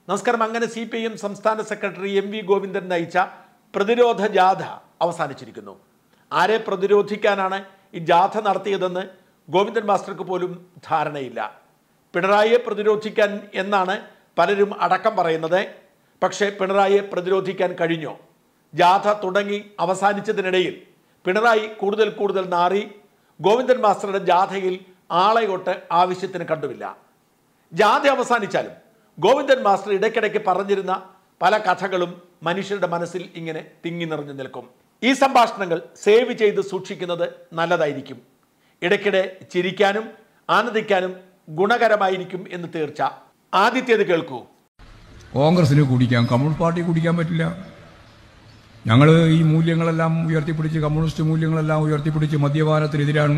നമസ്കാരം അങ്ങനെ C P I M സംസ്ഥാന സെക്രട്ടറി എം വി ഗോവിന്ദൻ നയിച്ച പ്രതിരോധ ജാഥ അവസാനിച്ചിരിക്കുന്നു ആരെ പ്രതിരോധിക്കാനാണ് ഈ ജാഥ നടത്തിയതെന്ന് ഗോവിന്ദൻ മാസ്റ്റർക്ക് പോലും ധാരണയില്ല പിണറായിയെ പ്രതിരോധിക്കാൻ എന്നാണ് പലരും അടക്കം പറയുന്നത് പക്ഷേ പിണറായിയെ പ്രതിരോധിക്കാൻ കഴിഞ്ഞോ ജാഥ തുടങ്ങി അവസാനിച്ചതിനിടയിൽ പിണറായി കൂടുതൽ കൂടുതൽ നാറി ഗോവിന്ദൻ മാസ്റ്ററുടെ ജാഥയിൽ ആളെയൊട്ട് ആവശ്യത്തിന് കണ്ടുമില്ല ജാഥ അവസാനിച്ചാലും ഗോവിന്ദൻ മാസ്റ്റർ ഇടയ്ക്കിടയ്ക്ക് പറഞ്ഞിരുന്ന പല കഥകളും മനുഷ്യരുടെ മനസ്സിൽ ഇങ്ങനെ തിങ്ങി നിറഞ്ഞു നിൽക്കും ഈ സംഭാഷണങ്ങൾ സേവ് ചെയ്ത് സൂക്ഷിക്കുന്നത് നല്ലതായിരിക്കും ഇടയ്ക്കിടെ ചിരിക്കാനും ആനന്ദിക്കാനും ഗുണകരമായിരിക്കും എന്ന് തീർച്ച ആദ്യത്തേത് കേൾക്കൂ കോൺഗ്രസിന് കുടിക്കാം കമ്മ്യൂണിസ്റ്റ് പാർട്ടി കുടിക്കാൻ പറ്റില്ല ഞങ്ങൾ ഈ മൂല്യങ്ങളെല്ലാം ഉയർത്തിപ്പിടിച്ച് കമ്മ്യൂണിസ്റ്റ് മൂല്യങ്ങളെല്ലാം ഉയർത്തിപ്പിടിച്ച് മദ്യപാനത്തിനെതിരാണ്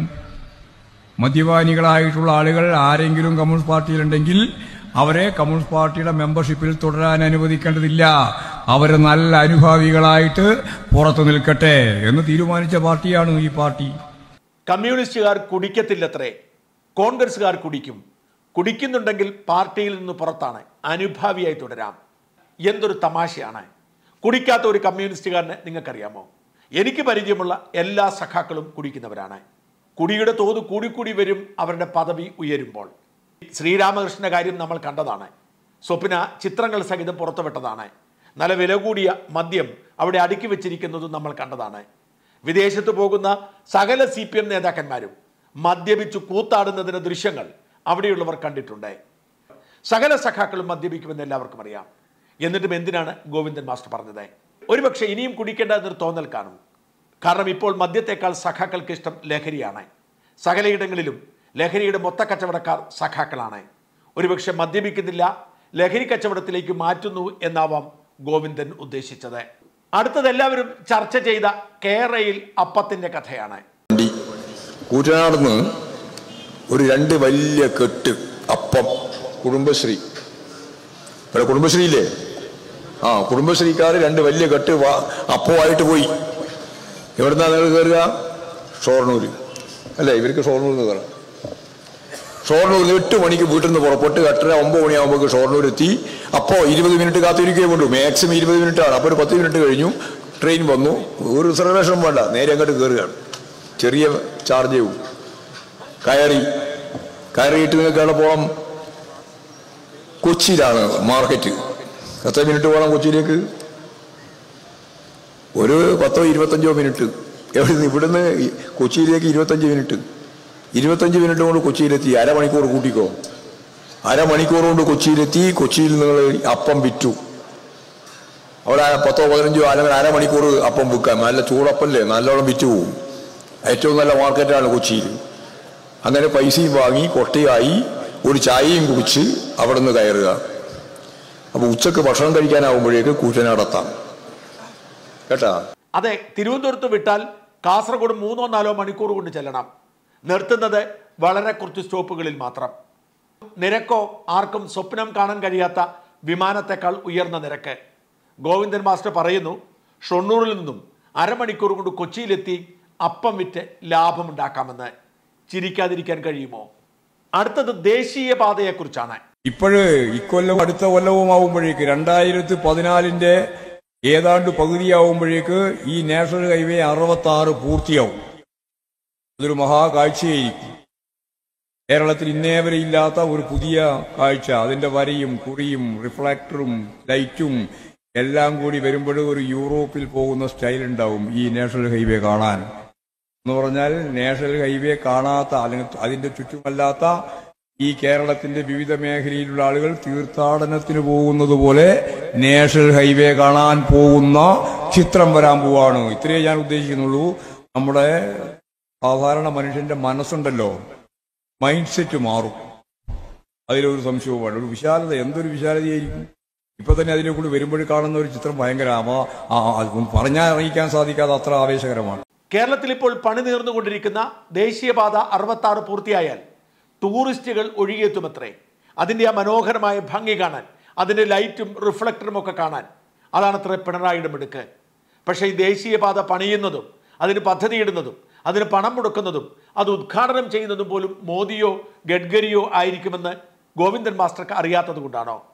മദ്യപാനികളായിട്ടുള്ള ആളുകൾ ആരെങ്കിലും കമ്മ്യൂണിസ്റ്റ് പാർട്ടിയിലുണ്ടെങ്കിൽ അവരെ കമ്മ്യൂണിസ്റ്റ് പാർട്ടിയുടെ മെമ്പർഷിപ്പിൽ തുടരാൻ അനുവദിക്കേണ്ടതില്ല അവർ നല്ല അനുഭാവികളായിട്ട് പുറത്തു നിൽക്കട്ടെ എന്ന് തീരുമാനിച്ച പാർട്ടിയാണ് ഈ പാർട്ടി കമ്മ്യൂണിസ്റ്റുകാർ കുടിക്കത്തില്ലത്രേ കോൺഗ്രസ്സുകാർ കുടിക്കും കുടിക്കുന്നുണ്ടെങ്കിൽ പാർട്ടിയിൽ നിന്ന് പുറത്താണ് അനുഭാവിയായി തുടരാം എന്തൊരു തമാശയാണ് കുടിക്കാത്ത ഒരു കമ്മ്യൂണിസ്റ്റുകാരനെ നിങ്ങൾക്കറിയാമോ എനിക്ക് പരിചയമുള്ള എല്ലാ സഖാക്കളും കുടിക്കുന്നവരാണ് കുടിയുടെ തോത് കൂടിക്കൂടി വരും അവരുടെ പദവി ഉയരുമ്പോൾ ശ്രീരാമകൃഷ്ണന്റെ കാര്യം നമ്മൾ കണ്ടതാണ് സ്വപ്ന ചിത്രങ്ങൾ സഹിതം പുറത്തുവിട്ടതാണ് നല്ല വില കൂടിയ മദ്യം അവിടെ അടുക്കി വെച്ചിരിക്കുന്നതും നമ്മൾ കണ്ടതാണ് വിദേശത്ത് പോകുന്ന സകല സി പി എം നേതാക്കന്മാരും മദ്യപിച്ചു കൂത്താടുന്നതിന്റെ ദൃശ്യങ്ങൾ അവിടെയുള്ളവർ കണ്ടിട്ടുണ്ട് സകല സഖാക്കളും മദ്യപിക്കുമെന്ന് എല്ലാവർക്കും അറിയാം എന്നിട്ടും എന്തിനാണ് ഗോവിന്ദൻ മാസ്റ്റർ പറഞ്ഞത് ഒരുപക്ഷെ ഇനിയും കുടിക്കേണ്ട എന്നൊരു തോന്നൽ കാണും കാരണം ഇപ്പോൾ മദ്യത്തെക്കാൾ സഖാക്കൾക്ക് ഇഷ്ടം ലഹരിയാണ് സകലയിടങ്ങളിലും ലഹരിയുടെ മൊത്ത കച്ചവടക്കാർ സഖാക്കളാണ് ഒരുപക്ഷെ മദ്യപിക്കുന്നില്ല ലഹരി കച്ചവടത്തിലേക്ക് മാറ്റുന്നു എന്നാവാം ഗോവിന്ദൻ ഉദ്ദേശിച്ചത് അടുത്തത് എല്ലാവരും ചർച്ച ചെയ്ത കേരയിൽ അപ്പത്തിന്റെ കഥയാണ് വണ്ടി കൂറ്റനാടുന്ന് ഒരു രണ്ട് വലിയ കെട്ട് അപ്പം കുടുംബശ്രീ ഇവിടെ കുടുംബശ്രീയില്ലേ ആ കുടുംബശ്രീക്കാർ രണ്ട് വലിയ കെട്ട് വാ- അപ്പമായിട്ട് പോയി എവിടുന്നാ നിങ്ങൾ കയറുക ഷോർണൂര് അല്ലേ ഇവർക്ക് ഷോർണൂർ എന്ന് കയറാം ഷോർണൂരിൽ എട്ട് മണിക്ക് വീട്ടിൽ നിന്ന് പുറപ്പെട്ട് എട്ടര ഒമ്പത് മണിയാകുമ്പോൾ ഷോർണൂർ എത്തി അപ്പോൾ ഇരുപത് മിനിറ്റ് കാത്തിരിക്കുകയും വേണ്ടു മാക്സിമം ഇരുപത് മിനിറ്റ് ആണ് അപ്പോൾ ഒരു പത്ത് മിനിറ്റ് കഴിഞ്ഞു ട്രെയിൻ വന്നു ഒരു റിസർവേഷൻ വേണ്ട നേരെ അങ്ങോട്ട് കയറുകയാണ് ചെറിയ ചാർജ് ചെയ്യും കയറി കയറിയിട്ട് നിങ്ങൾക്ക് എവിടെ പോകണം കൊച്ചിയിലാണ് മാർക്കറ്റ് എത്ര മിനിറ്റ് പോകണം കൊച്ചിയിലേക്ക് ഒരു പത്തോ ഇരുപത്തഞ്ചോ മിനിറ്റ് എവിടെ ഇവിടുന്ന് ഈ കൊച്ചിയിലേക്ക് ഇരുപത്തഞ്ച് മിനിറ്റ് ഇരുപത്തഞ്ച് മിനിറ്റ് കൊണ്ട് കൊച്ചിയിലെത്തി അരമണിക്കൂർ കൂട്ടിക്കോ അരമണിക്കൂർ കൊണ്ട് കൊച്ചിയിലെത്തി കൊച്ചിയിൽ നിങ്ങൾ അപ്പം വിറ്റു അവിടെ പത്തോ പതിനഞ്ചോ അല്ലെങ്കിൽ അരമണിക്കൂർ അപ്പം വിൽക്കാം നല്ല ചൂടപ്പല്ലേ നല്ലോണം വിറ്റ് പോവും ഏറ്റവും നല്ല മാർക്കറ്റാണ് കൊച്ചിയിൽ അങ്ങനെ പൈസയും വാങ്ങി കൊട്ടയായി ഒരു ചായയും കുടിച്ച് അവിടെ നിന്ന് കയറുക അപ്പൊ ഉച്ചക്ക് ഭക്ഷണം കഴിക്കാനാവുമ്പോഴേക്ക് കൂറ്റനാടെത്താം കേട്ടാ അതെ തിരുവനന്തപുരത്ത് വിട്ടാൽ കാസർഗോഡ് മൂന്നോ നാലോ മണിക്കൂർ കൊണ്ട് ചെല്ലണം നിർത്തുന്നത് വളരെ കുറച്ച് സ്റ്റോപ്പുകളിൽ മാത്രം നിരക്കോ ആർക്കും സ്വപ്നം കാണാൻ കഴിയാത്ത വിമാനത്തെക്കാൾ ഉയർന്ന നിരക്ക് ഗോവിന്ദൻ മാസ്റ്റർ പറയുന്നു ഷൊണ്ണൂരിൽ നിന്നും അരമണിക്കൂർ കൊണ്ട് കൊച്ചിയിലെത്തി അപ്പം വിറ്റ് ലാഭമുണ്ടാക്കാമെന്ന് ചിരിക്കാതിരിക്കാൻ കഴിയുമോ അടുത്തത് ദേശീയപാതയെക്കുറിച്ചാണ് ഇപ്പോഴ് ഇക്കൊല്ലം അടുത്ത കൊല്ലവും ആവുമ്പോഴേക്ക് രണ്ടായിരത്തി പതിനാലിന്റെ ഏതാണ്ട് പകുതിയാവുമ്പോഴേക്ക് ഈ നാഷണൽ ഹൈവേ അറുപത്തി ആറ് പൂർത്തിയാവും അതൊരു മഹാകാഴ്ചയായിരിക്കും കേരളത്തിൽ ഇന്നേ വരെ ഇല്ലാത്ത ഒരു പുതിയ കാഴ്ച അതിന്റെ വരയും കുറിയും റിഫ്ലക്ടറും ലൈറ്റും എല്ലാം കൂടി വരുമ്പോൾ ഒരു യൂറോപ്പിൽ പോകുന്ന സ്റ്റൈൽ ഉണ്ടാവും ഈ നാഷണൽ ഹൈവേ കാണാൻ എന്ന് പറഞ്ഞാൽ നാഷണൽ ഹൈവേ കാണാത്ത അല്ലെങ്കിൽ അതിന്റെ ചുറ്റുമല്ലാത്ത ഈ കേരളത്തിന്റെ വിവിധ മേഖലയിലുള്ള ആളുകൾ തീർത്ഥാടനത്തിന് പോകുന്നത് പോലെ നാഷണൽ ഹൈവേ കാണാൻ പോകുന്ന ചിത്രം വരാൻ പോവാണ് ഇത്രയേ ഞാൻ ഉദ്ദേശിക്കുന്നുള്ളൂ നമ്മുടെ സാധാരണ മനുഷ്യന്റെ മനസ്സുണ്ടല്ലോ മൈൻഡ് സെറ്റ് മാറും അതിലൊരു സംശയവും വേണ്ട ഒരു വിശാലത എന്തൊരു വിശാലതയായിരിക്കും ഇപ്പൊ തന്നെ അതിനെ കൂടി വരുമ്പോൾ കാണുന്ന ഒരു ചിത്രം ഭയങ്കര ആ- ആ- അത് പറഞ്ഞാൽ അറിയിക്കാൻ സാധിക്കാതെ അത്ര ആവേശകരമാണ് കേരളത്തിൽ ഇപ്പോൾ പണി തീർന്നുകൊണ്ടിരിക്കുന്ന ദേശീയപാത അറുപത്തി ആറ് പൂർത്തിയായാൽ ടൂറിസ്റ്റുകൾ ഒഴുകിയെത്തുമത്രേ അതിൻ്റെ ആ മനോഹരമായ ഭംഗി കാണാൻ അതിൻ്റെ ലൈറ്റും റിഫ്ലക്ടറും ഒക്കെ കാണാൻ അതാണത്രേ പിണറായിയുടെ മിടുക്ക് പക്ഷേ ഈ ദേശീയപാത പണിയുന്നതും അതിന് പദ്ധതിയിടുന്നതും അതിന് പണം മുടക്കുന്നതും അത് ഉദ്ഘാടനം ചെയ്യുന്നതും പോലും മോദിയോ ഗഡ്കരിയോ ആയിരിക്കുമെന്ന് ഗോവിന്ദൻ മാസ്റ്റർക്ക് അറിയാത്തത് കൊണ്ടാണോ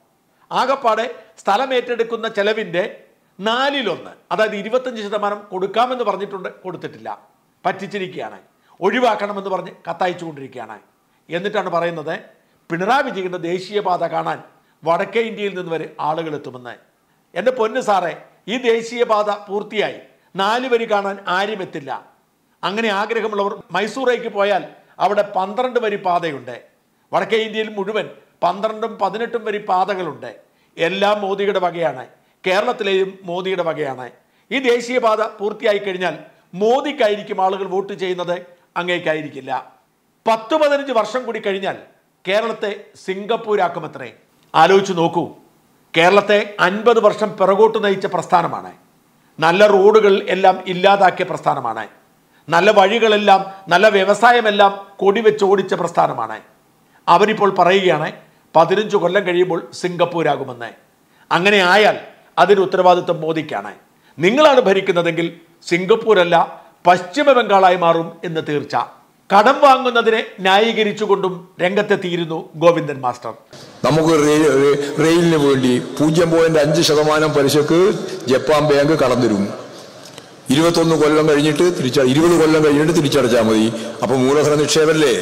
ആകപ്പാടെ സ്ഥലം ഏറ്റെടുക്കുന്ന ചെലവിൻ്റെ നാലിലൊന്ന് അതായത് ഇരുപത്തഞ്ച് ശതമാനം കൊടുക്കാമെന്ന് പറഞ്ഞിട്ടുണ്ട് കൊടുത്തിട്ടില്ല പറ്റിച്ചിരിക്കുകയാണ് ഒഴിവാക്കണമെന്ന് പറഞ്ഞ് കത്തയച്ചുകൊണ്ടിരിക്കുകയാണ് എന്നിട്ടാണ് പറയുന്നത് പിണറായി വിജയന്റെ ദേശീയപാത കാണാൻ വടക്കേ ഇന്ത്യയിൽ നിന്ന് വരെ ആളുകൾ എത്തുമെന്ന് എൻ്റെ പൊന്ന് സാറേ ഈ ദേശീയപാത പൂർത്തിയായി നാല് വരി കാണാൻ ആരും എത്തില്ല അങ്ങനെ ആഗ്രഹമുള്ളവർ മൈസൂറേക്ക് പോയാൽ അവിടെ പന്ത്രണ്ട് വരി പാതയുണ്ട് വടക്കേ ഇന്ത്യയിൽ മുഴുവൻ പന്ത്രണ്ടും പതിനെട്ടും വരി പാതകളുണ്ട് എല്ലാം മോദിയുടെ വകയാണ് കേരളത്തിലെയും മോദിയുടെ വകയാണ് ഈ ദേശീയപാത പൂർത്തിയായി കഴിഞ്ഞാൽ മോദിക്കായിരിക്കും ആളുകൾ വോട്ട് ചെയ്യുന്നത് അങ്ങേക്കായിരിക്കില്ല പത്ത് പതിനഞ്ച് വർഷം കൂടി കഴിഞ്ഞാൽ കേരളത്തെ സിംഗപ്പൂരാക്കുമത്രേ ആലോചിച്ച് നോക്കൂ കേരളത്തെ അൻപത് വർഷം പിറകോട്ട് നയിച്ച പ്രസ്ഥാനമാണ് നല്ല റോഡുകൾ എല്ലാം ഇല്ലാതാക്കിയ പ്രസ്ഥാനമാണ് നല്ല വഴികളെല്ലാം നല്ല വ്യവസായമെല്ലാം കൊടിവെച്ച് ഓടിച്ച പ്രസ്ഥാനമാണ് അവരിപ്പോൾ പറയുകയാണ് പതിനഞ്ച് കൊല്ലം കഴിയുമ്പോൾ സിംഗപ്പൂരാകുമെന്ന് അങ്ങനെ ആയാൽ അതിന് ഉത്തരവാദിത്വം മോദിക്കാണ് നിങ്ങളാണ് ഭരിക്കുന്നതെങ്കിൽ സിംഗപ്പൂരല്ല പശ്ചിമ ബംഗാളായി മാറും എന്ന് തീർച്ച കടം വാങ്ങുന്നതിനെ ന്യായീകരിച്ചുകൊണ്ടും രംഗത്തെത്തിയിരുന്നു ഗോവിന്ദൻ മാസ്റ്റർ നമുക്ക് റെയിൽ- റെയിൽ- റെയിലിന് വേണ്ടി പൂജ്യം പോയിന്റ് അഞ്ച് ശതമാനം പലിശക്ക് ജപ്പാൻ ബാങ്ക് കടം തരും ഇരുപത്തൊന്ന് കൊല്ലം കഴിഞ്ഞിട്ട് തിരിച്ച ഇരുപത് കൊല്ലം കഴിഞ്ഞിട്ട് തിരിച്ചടച്ചാൽ മതി അപ്പൊ മൂലധന നിക്ഷേപല്ലേ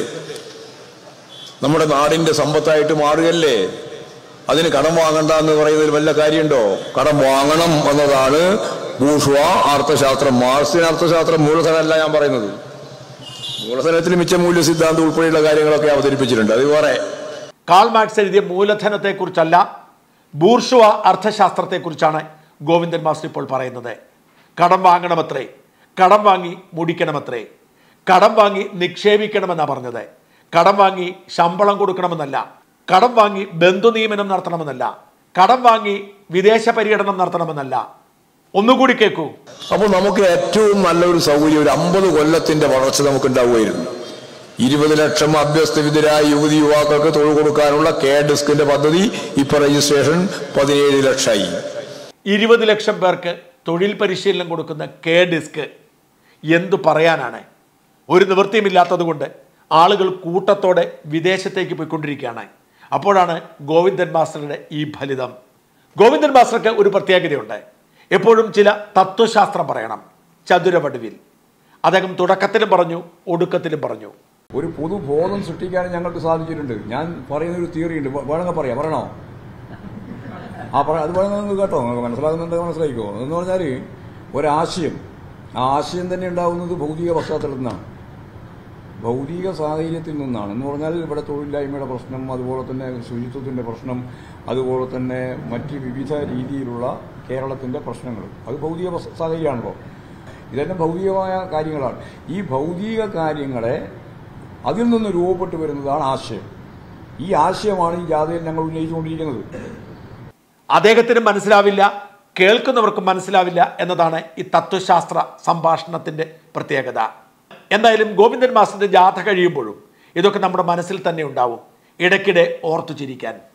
നമ്മുടെ നാടിന്റെ സമ്പത്തായിട്ട് മാറുകയല്ലേ അതിന് കടം വാങ്ങണ്ട എന്ന് പറയുന്നതിൽ വല്ല കാര്യമുണ്ടോ കടം വാങ്ങണം എന്നതാണ് ബൂഷ്വ അർത്ഥശാസ്ത്രം മാർസിന് അർത്ഥശാസ്ത്രം മൂലധനമല്ല ഞാൻ പറയുന്നത് മൂലധനത്തിന് മിച്ച മൂല്യ സിദ്ധാന്തം ഉൾപ്പെടെയുള്ള കാര്യങ്ങളൊക്കെ അവതരിപ്പിച്ചിട്ടുണ്ട് അത് വേറെ കാൾ മാർക്സ് എഴുതിയ മൂലധനത്തെക്കുറിച്ചല്ല ബൂർഷുവ അർത്ഥശാസ്ത്രത്തെക്കുറിച്ചാണ് ഗോവിന്ദൻ മാസ്റ്റർ ഇപ്പോൾ പറയുന്നത് കടം വാങ്ങണമത്രേ കടം വാങ്ങി മുടിക്കണമത്രേ കടം വാങ്ങി നിക്ഷേപിക്കണമെന്നാണ് പറഞ്ഞത് കടം വാങ്ങി ശമ്പളം കൊടുക്കണമെന്നല്ല കടം വാങ്ങി ബന്ധു നിയമനം നടത്തണമെന്നല്ല കടം വാങ്ങി വിദേശ പര്യടനം നടത്തണമെന്നല്ല ഒന്നുകൂടി കേൾക്കൂ അപ്പോൾ നമുക്ക് ഏറ്റവും നല്ലൊരു സൗകര്യം ഒരു അമ്പത് കൊല്ലത്തിന്റെ വളർച്ച നമുക്ക് ഉണ്ടാവുമായിരുന്നു ഇരുപത് ലക്ഷം അഭ്യസ്തവിദ്യരായ യുവതി യുവാക്കൾക്ക് തൊഴിൽ കൊടുക്കാനുള്ള കെ ഡിസ്കിന്റെ പദ്ധതി ഇപ്പൊ രജിസ്ട്രേഷൻ പതിനേഴ് ലക്ഷമായി ഇരുപത് ലക്ഷം പേർക്ക് തൊഴിൽ പരിശീലനം കൊടുക്കുന്ന കെ ഡിസ്ക് എന്തു പറയാനാണ് ഒരു നിവൃത്തിയുമില്ലാത്തത് കൊണ്ട് ആളുകൾ കൂട്ടത്തോടെ വിദേശത്തേക്ക് പോയിക്കൊണ്ടിരിക്കുകയാണ് അപ്പോഴാണ് ഗോവിന്ദൻ മാസ്റ്ററുടെ ഈ ഫലിതം ഗോവിന്ദൻ മാസ്റ്റർക്ക് ഒരു പ്രത്യേകതയുണ്ട് എപ്പോഴും ചില തത്വശാസ്ത്രം പറയണം ചതുരവടുവിൽ അദ്ദേഹം തുടക്കത്തിലും പറഞ്ഞു ഒടുക്കത്തിലും പറഞ്ഞു ഒരു പൊതുബോധം സൃഷ്ടിക്കാൻ ഞങ്ങൾക്ക് സാധിച്ചിട്ടുണ്ട് ഞാൻ പറയുന്ന ഒരു തിയറി ഉണ്ട് വേ- വേണമെങ്കിൽ പറയാം പറയണോ ആ പറ അത് വേണമെങ്കിൽ നിങ്ങൾക്ക് കേട്ടോ നിങ്ങൾക്ക് മനസ്സിലാകുന്നുണ്ടെങ്കിൽ മനസ്സിലാക്കിക്കോ എന്ന് പറഞ്ഞാൽ ഒരാശയം ആ ആശയം തന്നെ ഉണ്ടാകുന്നത് ഭൗതിക പശ്ചാത്തലത്തിൽ നിന്നാണ് ഭൗതിക സാഹചര്യത്തിൽ നിന്നാണ് എന്ന് പറഞ്ഞാൽ ഇവിടെ തൊഴിലില്ലായ്മയുടെ പ്രശ്നം അതുപോലെ തന്നെ ശുചിത്വത്തിന്റെ പ്രശ്നം അതുപോലെ തന്നെ മറ്റ് വിവിധ രീതിയിലുള്ള കേരളത്തിന്റെ പ്രശ്നങ്ങൾ അത് ഭൗതിക പശ്ച- സാഹചര്യമാണല്ലോ ഇതെല്ലാം ഭൗതികമായ കാര്യങ്ങളാണ് ഈ ഭൗതിക കാര്യങ്ങളെ അതിൽ നിന്ന് രൂപപ്പെട്ടു വരുന്നതാണ് ആശയം ഈ ആശയമാണ് ഈ ജാഥയിൽ ഞങ്ങൾ ഉന്നയിച്ചുകൊണ്ടിരിക്കുന്നത് അദ്ദേഹത്തിന് മനസ്സിലാവില്ല കേൾക്കുന്നവർക്കും മനസ്സിലാവില്ല എന്നതാണ് ഈ തത്വശാസ്ത്ര സംഭാഷണത്തിന്റെ പ്രത്യേകത എന്തായാലും ഗോവിന്ദൻ മാസ്റ്ററിന്റെ ജാഥ കഴിയുമ്പോഴും ഇതൊക്കെ നമ്മുടെ മനസ്സിൽ തന്നെ ഉണ്ടാവും ഇടയ്ക്കിടെ ഓർത്തു ചിരിക്കാൻ